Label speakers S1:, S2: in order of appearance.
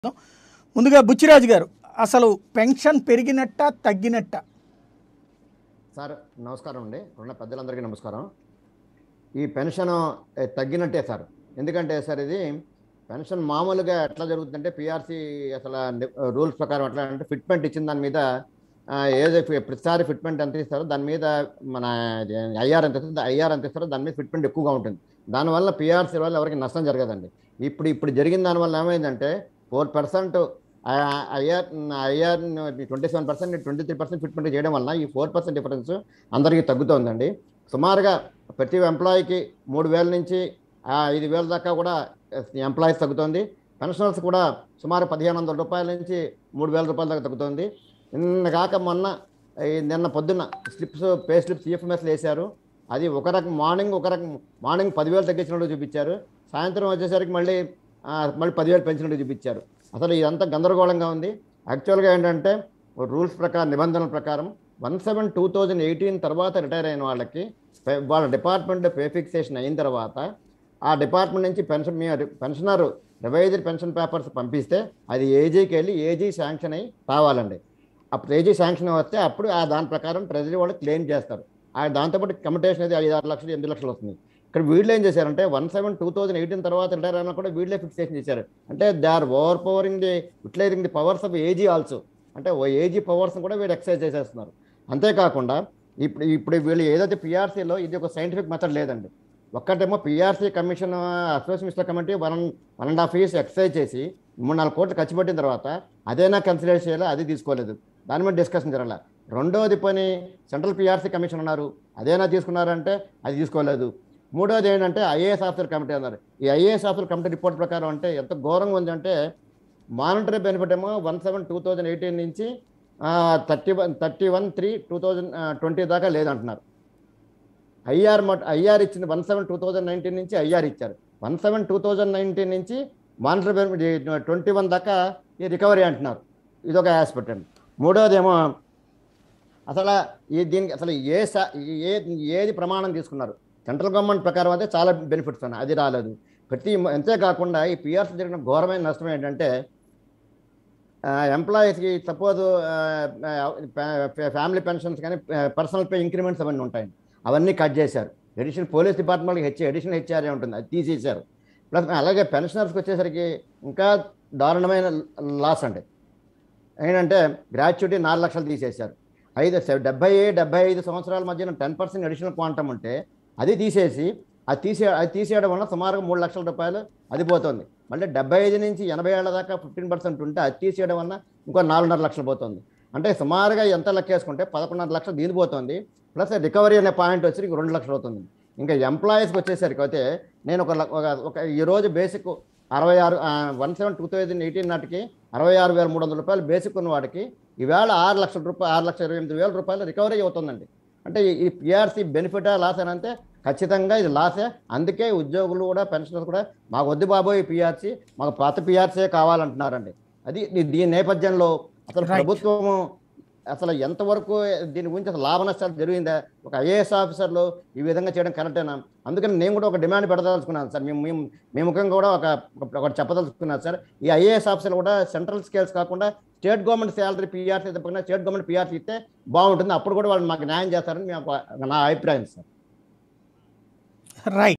S1: ముందుగా బుచ్చిరాజు గారు అసలు పెన్షన్ పెరిగినట్ట తగ్గినట్ట
S2: సార్ నమస్కారం అండి ఉన్న పెద్దలందరికీ నమస్కారం ఈ పెన్షన్ ఏ, తగ్గినట్టే సార్ ఎందుకంటే సార్ ఇది పెన్షన్ మామూలుగా ఎట్లా జరుగుతుందంటే పిఆర్సీ అసలు రూల్స్ ప్రకారం ఎట్లా అంటే ఫిట్మెంట్ ఇచ్చిన దాని మీద ఆ, ఏదో ఫి- ప్రతిసారి ఫిట్మెంట్ ఎంత ఇస్తారో దాని మీద మన ఐఆర్ ఎంత ఇస్తుందో ఐఆర్ ఎంత ఇస్తారో దాని మీద ఫిట్మెంట్ ఎక్కువగా ఉంటుంది దానివల్ల పిఆర్సీ వల్ల ఎవరికి నష్టం జరగదండి ఇప్పుడు ఇప్పుడు జరిగిన దానివల్ల ఏమైందంటే four percent IR IR twenty seven percent twenty three percent fitment చేయడం వల్ల ఈ ఫోర్ పర్సెంట్ డిఫరెన్స్ అందరికీ తగ్గుతోందండి సుమారుగా ప్రతి ఎంప్లాయీకి మూడు వేల నుంచి ఆ, ఐదు వేల దాకా కూడా ఎంప్లాయీస్ తగ్గుతోంది పెన్షనర్స్ కూడా సుమారు పదిహేను వందల రూపాయల నుంచి మూడు వేల రూపాయల దాకా తగ్గుతోంది నిన్న కాక మొన్న ఈ నిన్న పొద్దున్న స్లిప్స్ పే స్లిప్స్ సిఎఫ్ఎంఎస్లు వేశారు అది ఒక రకం మార్నింగ్ ఒక రకం మార్నింగ్ పదివేలు తగ్గించినట్టు చూపించారు సాయంత్రం వచ్చేసరికి మళ్ళీ ఆ, మళ్ళీ పదివేలు పెంచినట్టు చూపించారు అసలు ఇదంతా గందరగోళంగా ఉంది యాక్చువల్గా ఏంటంటే రూల్స్ ప్రకారం నిబంధనల ప్రకారం one seven two thousand eighteen తర్వాత రిటైర్ అయిన వాళ్ళకి పే- వాళ్ళ డిపార్ట్మెంట్ పే ఫిక్సేషన్ అయిన తర్వాత ఆ డిపార్ట్మెంట్ నుంచి పెన్షన్ మీ పెన్షనర్ రివైజ్డ్ పెన్షన్ పేపర్స్ పంపిస్తే అది ఏజీకి వెళ్ళి ఏజీ శాంక్షన్ అయ్యి రావాలండి అప్పుడు ఏజీ శాంక్షన్ వస్తే అప్పుడు ఆ దాని ప్రకారం ట్రెజరీ వాళ్ళు క్లెయిమ్ చేస్తారు ఆ దాంతోపాటు కమిటేషన్ అనేది ఐదు ఆరు లక్షలు ఎనిమిది లక్షలు వస్తుంది ఇక్కడ వీళ్ళు ఏం చేశారంటే one seven two thousand eighteen తర్వాత రిటైర్ అయినా కూడా వీళ్ళే ఫిక్సేషన్ చేశారు అంటే they are overpowering the utilising the powers of AG also అంటే ఓ ఏజీ పవర్స్ కూడా వీళ్ళు ఎక్సర్సైజ్ చేసేస్తున్నారు అంతేకాకుండా ఇప్పుడు ఇప్పుడు వీళ్ళు ఏదైతే పిఆర్సీలో ఇది ఒక సైంటిఫిక్ మెథడ్ లేదండి ఒక్కటేమో PRC commission association minister committee one one and half years exercise చేసి మూడు నాలుగు కోట్లు ఖర్చు పెట్టిన తర్వాత అదైనా కన్సిడర్ చేయాలి అది తీసుకోలేదు దాని మీద డిస్కషన్ జరగాల రెండోది పని సెంట్రల్ పిఆర్సీ కమిషన్ అన్నారు అదైనా తీసుకున్నారంటే అది తీసుకోలేదు మూడోది ఏంటంటే ఐఏఎస్ ఆఫీసర్ కమిటీ అన్నారు ఈ ఐఏఎస్ ఆఫీసర్ కమిటీ రిపోర్ట్ ప్రకారం అంటే ఎంత ఘోరంగా ఉందంటే మానిటరీ బెనిఫిట్ ఏమో one seven two thousand eighteen నుంచి thirty one thirty one three two thousand twenty దాకా లేదంటున్నారు ఐఆర్ మట్ ఐఆర్ ఇచ్చింది one seven two thousand nineteen నుంచి ఐఆర్ ఇచ్చారు one seven two thousand nineteen నుంచి మానిటరీ బెనిఫిట్ ట్వంటీ వన్ దాకా ఈ రికవరీ అంటున్నారు ఇదొక ఆస్పెక్ట్ అండి మూడోది ఏమో అసలు ఈ దీనికి అసలు ఏ సా ఏ ఏది ప్రమాణం తీసుకున్నారు సెంట్రల్ గవర్నమెంట్ ప్రకారం అయితే చాలా బెనిఫిట్స్ ఉన్నాయి అది రాలేదు ప్రతి అంతేకాకుండా ఈ పిఆర్సీ జరిగిన ఘోరమైన నష్టం ఏంటంటే ఎంప్లాయీస్కి సపోజ్ ఫ్యామిలీ పెన్షన్స్ కానీ పర్సనల్ పే ఇంక్రిమెంట్స్ అవన్నీ ఉంటాయి అవన్నీ కట్ చేశారు ఎడిషనల్ పోలీస్ డిపార్ట్మెంట్కి హెచ్ ఎడిషనల్ హెచ్ఆర్ఏ ఉంటుంది అది తీసేశారు ప్లస్ అలాగే పెన్షనర్స్కి వచ్చేసరికి ఇంకా దారుణమైన లాస్ అండి ఏంటంటే గ్రాట్యుటీ నాలుగు లక్షలు తీసేశారు ఐదు డెబ్బై డెబ్బై ఐదు సంవత్సరాల మధ్యన టెన్ పర్సెంట్ అడిషనల్ క్వాంటమ్ ఉంటే అది తీసేసి అది తీసే అది తీసేయడం వల్ల సుమారుగా మూడు లక్షల రూపాయలు అది పోతుంది మళ్ళీ డెబ్బై ఐదు నుంచి ఎనభై ఏళ్ళ దాకా ఫిఫ్టీన్ పర్సెంట్ ఉంటే అది తీసేయడం వల్ల ఇంకో నాలుగున్నర లక్షలు పోతుంది అంటే సుమారుగా ఎంత లెక్కేసుకుంటే పదకొండున్నర లక్షలు దీని పోతుంది ప్లస్ రికవరీ అనే పాయింట్ వచ్చి ఇంక రెండు లక్షలు అవుతుంది ఇంకా ఎంప్లాయీస్కి వచ్చేసరికి అయితే నేను ఒక ల- ఒక- ఒక ఈరోజు బేసిక్ అరవై ఆరు one seven two thousand eighteen నాటికి అరవై ఆరు వేల మూడు వందల రూపాయలు బేసిక్ ఉన్న వాడికి ఈవేళ ఆరు లక్షల రూపాయలు ఆరు లక్షల ఇరవై ఎనిమిది వేల రూపాయలు రికవరీ అవుతుందండి అంటే ఈ- ఈ పిఆర్సీ బెనిఫిటా లాస్ అని అంటే ఖచ్చితంగా ఇది లాసే అందుకే ఉద్యోగులు కూడా పెన్షనర్స్ కూడా మాకు వద్దు బాబోయ్ ఈ పిఆర్సీ మాకు పాత పిఆర్సీ కావాలంటున్నారండి అది దీ- దీని నేపథ్యంలో అసలు
S1: Right.
S2: ప్రభుత్వము అసలు ఎంతవరకు దీని గురించి అసలు లాభ నష్టాలు జరిగిందా ఒక ఐఏఎస్ ఆఫీసర్లు ఈ విధంగా చేయడం కరెక్టేనా అందుకని నేను కూడా ఒక డిమాండ్ పెడదలుచుకున్నాను సార్ మేము మేము మేము ముఖ్యంగా కూడా ఒక ఒక- ఒకటి చెప్పదలుచుకున్నాను సార్ ఈ ఐఏఎస్ ఆఫీసర్లు కూడా సెంట్రల్ స్కేల్స్ కాకుండా స్టేట్ గవర్నమెంట్ శాలరీ పిఆర్సీ తప్పకుండా స్టేట్ గవర్నమెంట్ పిఆర్సీ ఇస్తే బాగుంటుంది అప్పుడు కూడా వాళ్ళు మాకు న్యాయం చేస్తారని మేము ఒక- నా అభిప్రాయం సార్
S1: రైట్